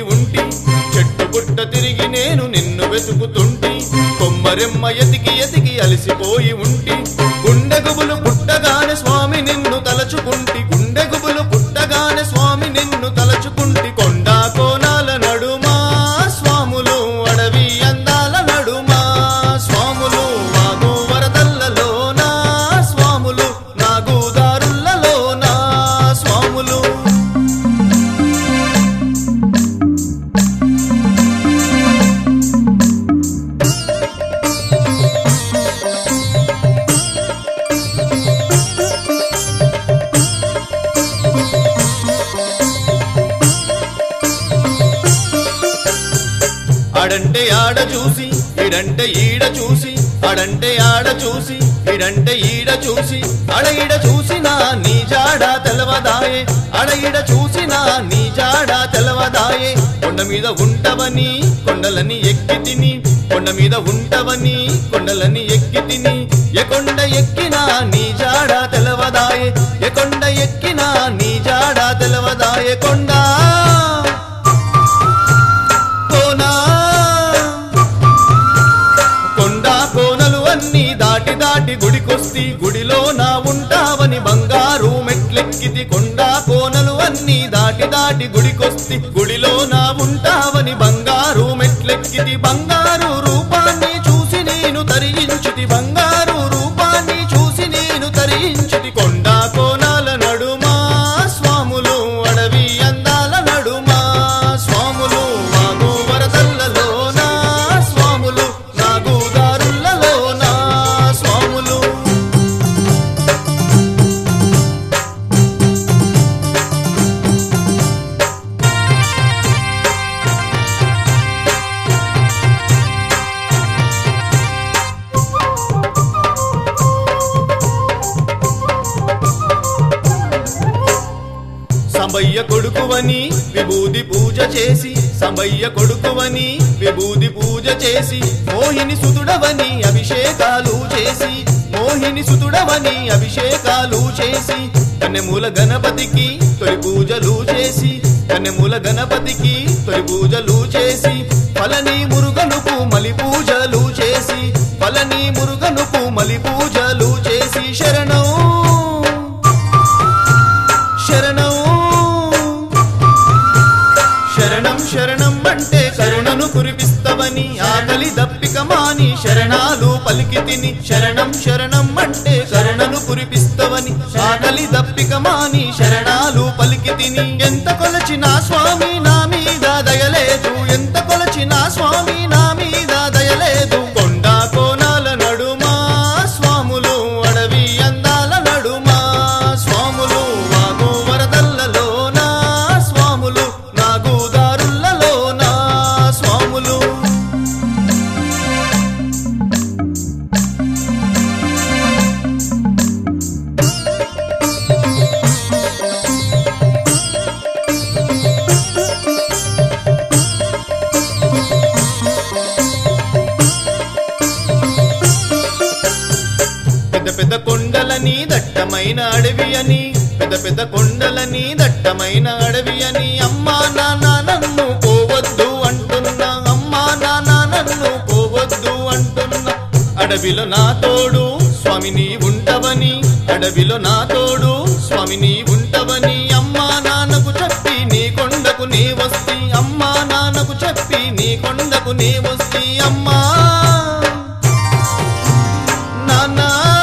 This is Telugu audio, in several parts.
ఉంటి చెట్టు పుట్ట తిరిగి నేను నిన్ను వెతుకుతుంటి కొమ్మరెమ్మ ఎతికి ఎతికి అలసిపోయి ఉంటి గుండె గుబులు పుట్టగానే స్వామి నిన్ను తలచుకుంటి గుండె గుబులు పుట్టగానే స్వామి నిన్ను తలచుకుంటి కొండా కోనాల నడుమా స్వాములు అడవి అందాల నడుమా స్వాములు వాగు వరదల్లలోనా స్వాములు నాగుదారులలోనా స్వాములు ఆడంటే ఆడ చూసి ఈడంటే ఈడ చూసి ఆడంటే ఆడ చూసి ఈడంటే ఈడ చూసి అడ ఈడ చూసినా నీ జాడ తెలవదాయే అడ ఈడ చూసినా నీ జాడ తెలవదాయే కొండ మీద ఉంటవని కొండలని ఎక్కి తిని కొండ మీద ఉంటవని కొండలని ఎక్కి తిని ఏ కొండ ఎక్కినా నీ జాడ తెలవదాయే ఏ కొండ ఎక్కినా నీ జాడ తెలవదాయే కొండ కోనా కొండ కోనలు అన్ని దాటి దాటి గుడికొస్తి గుడిలో నా ఉంటావని బంగారు మెట్లెక్కితి కొండ కోనలు అన్ని దాటి దాటి గుడికొస్తి గుడిలో నా ఉంటావని బంగారు మెట్లెక్కితి బంగారు రూపాన్ని చూసి నేను తరించితి బంగారు రూపాన్ని చూసి నేను తరించితి కొండ కోనాల నడుమా స్వాములు అడవి అందాల నడుమా స్వాములు వాగు వరదల్లలోనా స్వాములు నాగుదారులలోనా స్వాములు సంబయ్య కొడుకువని విభూది పూజ చేసి సంబయ్య కొడుకువని విభూది పూజ చేసి మోహిని సుతుడవని అభిషేకాలు చేసి మోహిని సుతుడవని అభిషేకాలు చేసి కన్నెమూల గణపతికి తొలి పూజలు చేసి కన్నెమూల గణపతికి తొలి పూజలు చేసి ఫలని మురుగనుకు మలి పూజలు చేసి ఫలని మురుగనుకు మలి పూజలు చేసి శరణం శరణం శరణం శరణం అంటే కరుణను కురిపిస్తవని ఆకలి దప్పిక మాని శరణాలు పలికి తిని శరణం శరణం అంటే కరుణను కురిపిస్తవని ఆకలి దప్పిక మాని శరణాలు పలికి తిని ఎంత కొలచిన స్వామి నా మీద దయలేదు ఎంత కొలచిన స్వామి నా మీద దయలేదు కొండ కోనాల నడుమా స్వాములు అడవి అందాల నడుమా స్వాములు వాగు వరదల్లలోనా స్వాములు నాగుదారులలోనా స్వాములు పెద్ద పెద్ద కొండలని దట్టమైన అడవి అని పెద్ద పెద్ద కొండలని దట్టమైన అడవి అని అమ్మా నాన్న నన్ను పోవద్దు అంటున్నా అమ్మా నాన్న నన్ను పోవద్దు అంటున్నా అడవిలో నా తోడు స్వామి నీ ఉంటవని అడవిలో నా తోడు స్వామి నీ ఉంటవని అమ్మా నాన్నకు చెప్పి నీ కొండకు నీ వస్తి అమ్మా నాన్నకు చెప్పి నీ కొండకు నీ వస్తి అమ్మా నాన్నా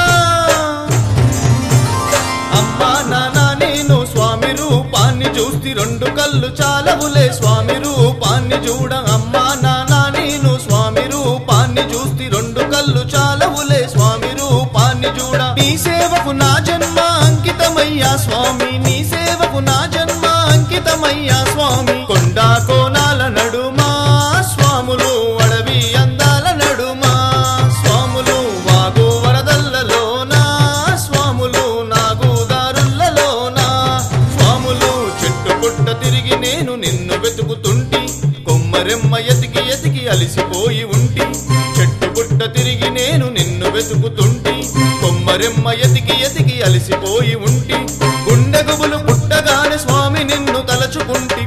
అమ్మా నాన్న నేను స్వామి రూపాన్ని చూసి రెండు కళ్ళు చాలవులే స్వామి రూపాన్ని చూడ అమ్మా నాన్న నేను స్వామి రూపాన్ని చూసి రెండు కళ్ళు చాలవులే స్వామి రూపాన్ని చూడ నీ సేవకు నా జన్మ అంకితమయ్యా స్వామి నీ సేవకు నా జన్మ అంకితమయ్యా స్వామి కొండా కోనాల నడుమా స్వాములు అడవి అందాల నడుమా స్వాములు వాగు వరదల్లలోనా స్వాములు నాగుదారులలోనా స్వాములు చెట్టు పుట్ట తిరిగి నేను నిన్ను వెతుకుతుంటి కొమ్మరెమ్మ ఎతికి ఎతికి అలిసిపోయి ఉంటి చెట్టు పుట్ట తిరిగి నేను నిన్ను వెతుకుతుంటి కొమ్మరెమ్మ ఎతికి ఎతికి అలిసిపోయి ఉంటి గుండె గుబులు పుట్టగానే స్వామి నిన్ను తలచుకుంటి